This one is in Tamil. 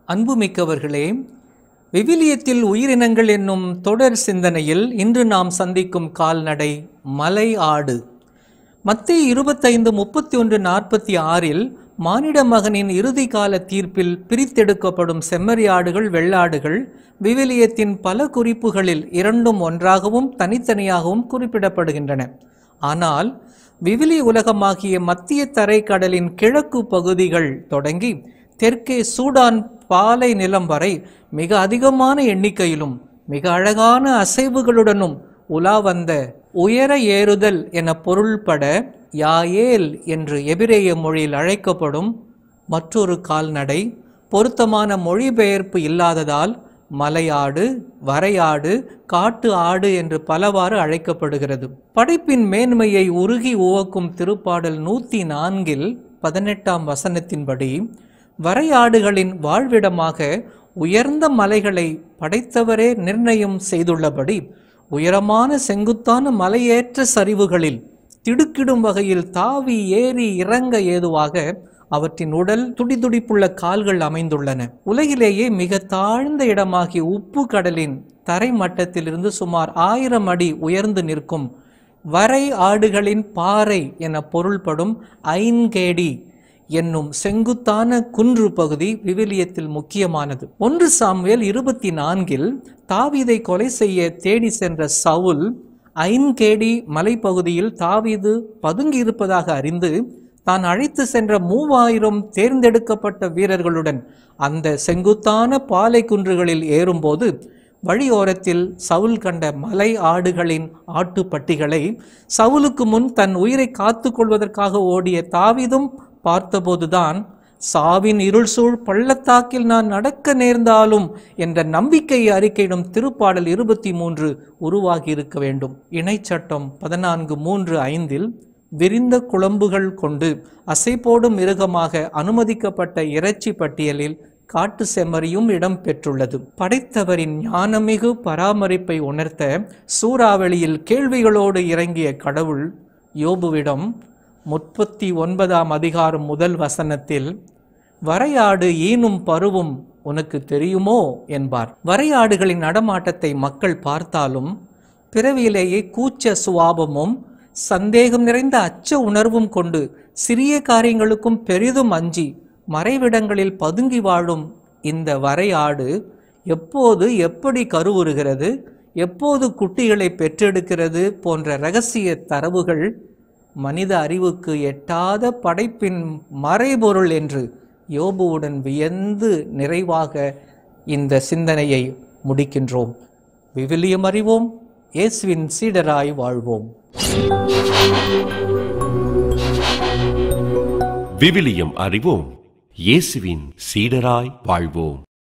அன்புமிக்கவர்களே விவிலியத்தில் உயிரினங்கள் என்னும் தொடர் சிந்தனையில் இன்று நாம் சந்திக்கும் கால்நடை மலை ஆடு மத்திய இருபத்தைந்து முப்பத்தி ஒன்று நாற்பத்தி ஆறில் மானிட மகனின் இறுதி கால தீர்ப்பில் பிரித்தெடுக்கப்படும் செம்மறியாடுகள் வெள்ளாடுகள் விவிலியத்தின் பல குறிப்புகளில் இரண்டும் ஒன்றாகவும் தனித்தனியாகவும் குறிப்பிடப்படுகின்றன ஆனால் விவிலி உலகமாகிய மத்திய தரைக்கடலின் கிழக்கு பகுதிகள் தொடங்கி தெற்கே சூடான் பாலை நிலம் வரை மிக அதிகமான எண்ணிக்கையிலும் மிக அழகான அசைவுகளுடனும் உலா வந்த உயர ஏறுதல் என பொருள்பட யாயேல் என்று எபிரேய மொழியில் அழைக்கப்படும் மற்றொரு கால்நடை பொருத்தமான மொழிபெயர்ப்பு இல்லாததால் மலையாடு வரையாடு காட்டு ஆடு என்று பலவாறு அழைக்கப்படுகிறது படைப்பின் மேன்மையை உருகி உவக்கும் திருப்பாடல் நூற்றி நான்கில் பதினெட்டாம் வசனத்தின்படி வரையாடுகளின் வாழ்விடமாக உயர்ந்த மலைகளை படைத்தவரே நிர்ணயம் செய்துள்ளபடி உயரமான செங்குத்தான மலையேற்ற சரிவுகளில் திடுக்கிடும் வகையில் தாவி ஏறி இறங்க ஏதுவாக அவற்றின் உடல் துடிதுடிப்புள்ள கால்கள் அமைந்துள்ளன உலகிலேயே மிக தாழ்ந்த இடமாகிய உப்பு கடலின் தரை மட்டத்திலிருந்து சுமார் ஆயிரம் அடி உயர்ந்து நிற்கும் வரை ஆடுகளின் பாறை என பொருள்படும் ஐன்கேடி என்னும் செங்குத்தான குன்று பகுதி விவிலியத்தில் முக்கியமானது ஒன்று சாமுவேல் இருபத்தி நான்கில் தாவீதை கொலை செய்ய தேடி சென்ற சவுல் ஐன்கேடி மலைப்பகுதியில் தாவீது பதுங்கி இருப்பதாக அறிந்து தான் அழைத்து சென்ற மூவாயிரம் தேர்ந்தெடுக்கப்பட்ட வீரர்களுடன் அந்த செங்குத்தான பாலை குன்றுகளில் ஏறும்போது வழியோரத்தில் சவுல் கண்ட மலை ஆடுகளின் ஆட்டுப்பட்டிகளை சவுலுக்கு முன் தன் உயிரை காத்து கொள்வதற்காக ஓடிய தாவிதும் பார்த்தபோதுதான் சாவின் இருள் சூழ் பள்ளத்தாக்கில் நான் நடக்க நேர்ந்தாலும் என்ற நம்பிக்கையை அறிக்கையிடும் திருப்பாடல் இருபத்தி மூன்று உருவாகி இருக்க வேண்டும் இணைச்சட்டம் பதினான்கு மூன்று ஐந்தில் விரிந்த குழம்புகள் கொண்டு அசைபோடும் மிருகமாக அனுமதிக்கப்பட்ட இறைச்சி பட்டியலில் காட்டு செம்மறியும் இடம் பெற்றுள்ளது படைத்தவரின் ஞானமிகு பராமரிப்பை உணர்த்த சூறாவளியில் கேள்விகளோடு இறங்கிய கடவுள் யோபுவிடம் முப்பத்தி ஒன்பதாம் அதிகாரம் முதல் வசனத்தில் வரையாடு ஈனும் பருவும் உனக்கு தெரியுமோ என்பார் வரையாடுகளின் நடமாட்டத்தை மக்கள் பார்த்தாலும் பிறவியிலேயே கூச்ச சுவாபமும் சந்தேகம் நிறைந்த அச்ச உணர்வும் கொண்டு சிறிய காரியங்களுக்கும் பெரிதும் அஞ்சி மறைவிடங்களில் பதுங்கி வாழும் இந்த வரையாடு எப்போது எப்படி கருவுறுகிறது எப்போது குட்டிகளை பெற்றெடுக்கிறது போன்ற ரகசிய தரவுகள் மனித அறிவுக்கு எட்டாத படைப்பின் மறைபொருள் என்று யோபுவுடன் வியந்து நிறைவாக இந்த சிந்தனையை முடிக்கின்றோம் விவிலியம் அறிவோம் இயேசுவின் சீடராய் வாழ்வோம் விவிலியம் அறிவோம் இயேசுவின் சீடராய் வாழ்வோம்